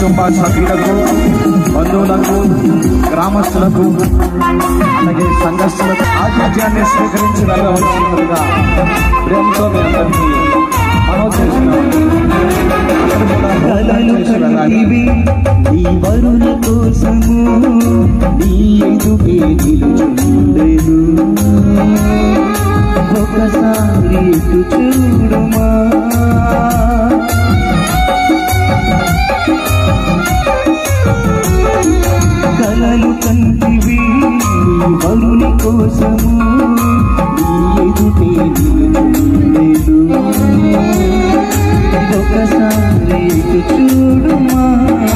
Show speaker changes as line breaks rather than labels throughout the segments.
కుటుంబ సభ్యులకు బంధువులకు గ్రామస్తులకు అలాగే సంఘస్థులకు ఆతిథ్యాన్ని స్వీకరించి వెళ్ళవలసిందిగా ప్రేమతో మీ అందరికీ మనవి చేస్తున్నాం అందరూ కూడా భోజనం
కలలు
చేసి వెళ్ళాలి.
కంటివి నీ వరుల కోసము నీ ఎదుటే నిలుచుండెను ఒకసారి ఇటు చూడుమా కలలు కంటివి నీ వరుని కోసము నీ ఎదుటే నిలుచుండెను ఒకసారి ఇటు చూడుమా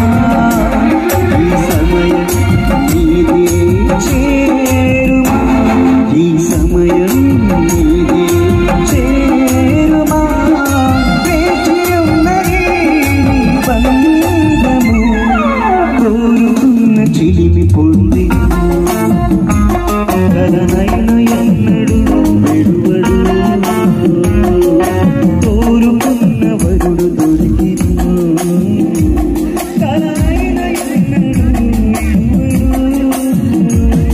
ఈ సమయం నీదే చేరుమా ఈ సమయం నీదే చేరుమా వేచి ఉన్నది నీ బంధము కోరుకున్న చిలిమి పొంది కలనైన ఎన్నడు వెలువడు కోరుకున్న వరుడు దొరికిను కలనైన ఎన్నడు వెలువడు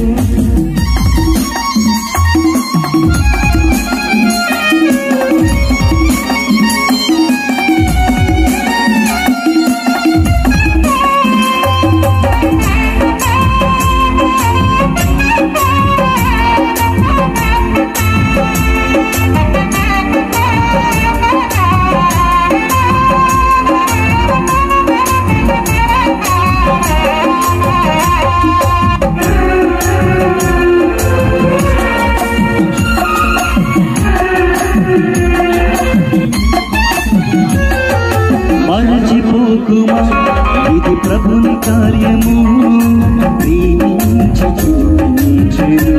మరచిపోకుమా ఇది ప్రభుని కార్యము ప్రేమించి చూపించెను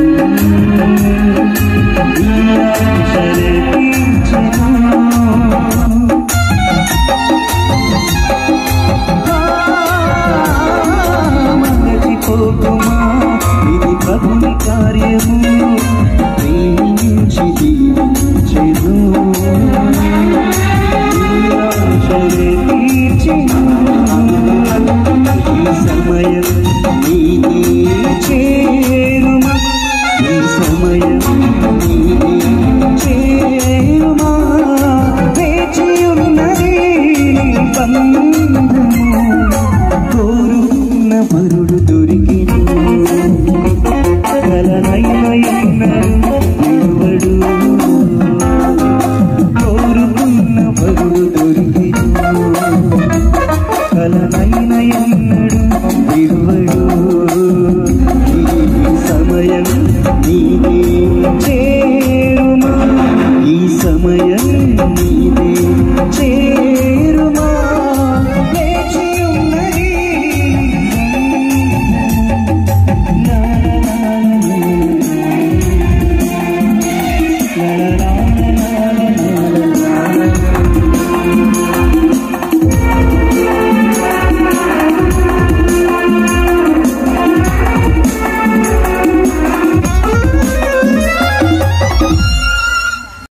ఈ ఆశలే తీర్చెను. మరచిపోకుమా ఇది ప్రభుని కార్యము ప్రేమించి దీవించెను సమయం నీదే చేరుమా ఈ సమయం నీదే చేరుమా వేచి ఉన్నది బంధము కోరుకున్న పరుడు దొరికిను కలనైన ఎన్నడు విడువడు కోరుకున్న పరుడు దొరికిను కలనైన ఎన్నడు